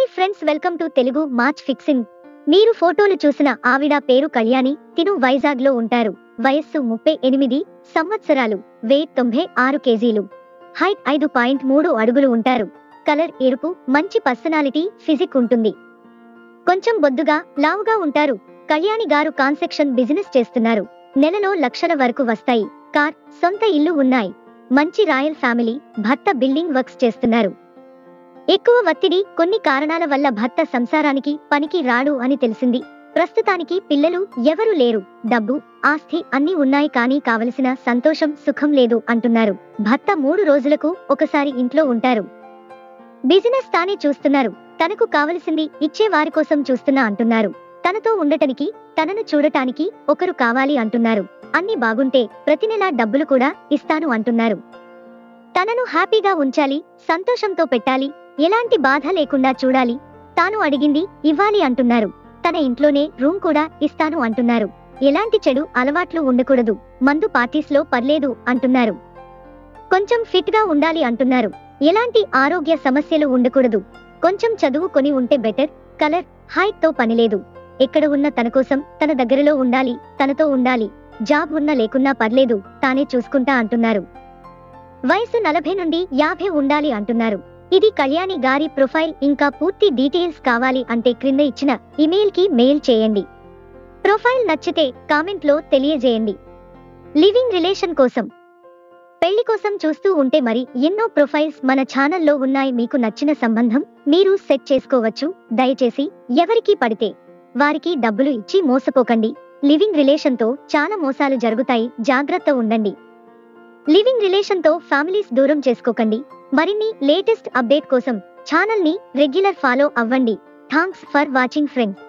hi friends welcome to Telugu march fixing మీరు ఫోటోలు చూసిన ఆవిడ పేరు కళ్యాణి తిను వైజాగ్ లో ఉంటారు వయస్సు ముప్పై ఎనిమిది సంవత్సరాలు వెయిట్ తొంభై ఆరు కేజీలు హైట్ ఐదు పాయింట్ మూడు అడుగులు ఉంటారు కలర్ ఎరుపు మంచి పర్సనాలిటీ ఫిజిక్ ఉంటుంది కొంచెం బొద్దుగా లావుగా ఉంటారు కళ్యాణి గారు కాన్సెక్షన్ బిజినెస్ చేస్తున్నారు నెలలో లక్షల వరకు వస్తాయి కార్ సొంత ఇల్లు ఉన్నాయి మంచి రాయల్ ఫ్యామిలీ భర్త బిల్డింగ్ వర్క్స్ చేస్తున్నారు ఎక్కువ ఒత్తిడి కొన్ని కారణాల వల్ల భర్త సంసారానికి పనికి రాడు అని తెలిసింది ప్రస్తుతానికి పిల్లలు ఎవరూ లేరు డబ్బు ఆస్తి అన్ని ఉన్నాయి కానీ కావలసిన సంతోషం సుఖం లేదు అంటున్నారు భర్త మూడు రోజులకు ఒకసారి ఇంట్లో ఉంటారు బిజినెస్ తానే చూస్తున్నారు తనకు కావలసింది ఇచ్చే వారి కోసం చూస్తున్నా అంటున్నారు తనతో ఉండటానికి తనను చూడటానికి ఒకరు కావాలి అంటున్నారు అన్ని బాగుంటే ప్రతి నెల డబ్బులు కూడా ఇస్తాను అంటున్నారు తనను హ్యాపీగా ఉంచాలి సంతోషంతో పెట్టాలి ఎలాంటి బాధ లేకుండా చూడాలి తాను అడిగింది ఇవ్వాలి అంటున్నారు తన ఇంట్లోనే రూమ్ కూడా ఇస్తాను అంటున్నారు ఎలాంటి చెడు అలవాట్లు ఉండకూడదు మందు పార్టీస్ లో పర్లేదు అంటున్నారు కొంచెం ఫిట్ గా ఉండాలి అంటున్నారు ఎలాంటి ఆరోగ్య సమస్యలు ఉండకూడదు కొంచెం చదువుకొని ఉంటే బెటర్ కలర్ హైట్ తో పనిలేదు ఎక్కడ ఉన్న తన కోసం తన దగ్గరలో ఉండాలి తనతో ఉండాలి జాబ్ ఉన్నా లేకున్నా పర్లేదు తానే చూసుకుంటా అంటున్నారు వయసు నలభై నుండి యాభై ఉండాలి అంటున్నారు ఇది కళ్యాణి గారి ప్రొఫైల్ ఇంకా పూర్తి డీటెయిల్స్ కావాలి అంటే క్రింద ఇచ్చిన ఇమెయిల్ కి మెయిల్ చేయండి ప్రొఫైల్ నచ్చితే కామెంట్ లో తెలియజేయండి లివింగ్ రిలేషన్ కోసం పెళ్లి కోసం చూస్తూ ఉంటే మరి ఎన్నో ప్రొఫైల్స్ మన ఛానల్లో ఉన్నాయి మీకు నచ్చిన సంబంధం మీరు సెట్ చేసుకోవచ్చు దయచేసి ఎవరికి పడితే వారికి డబ్బులు ఇచ్చి మోసపోకండి లివింగ్ రిలేషన్ తో చాలా మోసాలు జరుగుతాయి జాగ్రత్త ఉండండి లివింగ్ రిలేషన్ తో ఫ్యామిలీస్ దూరం చేసుకోకండి మరిన్ని లేటెస్ట్ అప్డేట్ కోసం ఛానల్ ని రెగ్యులర్ ఫాలో అవ్వండి థాంక్స్ ఫర్ వాచింగ్ ఫ్రెండ్స్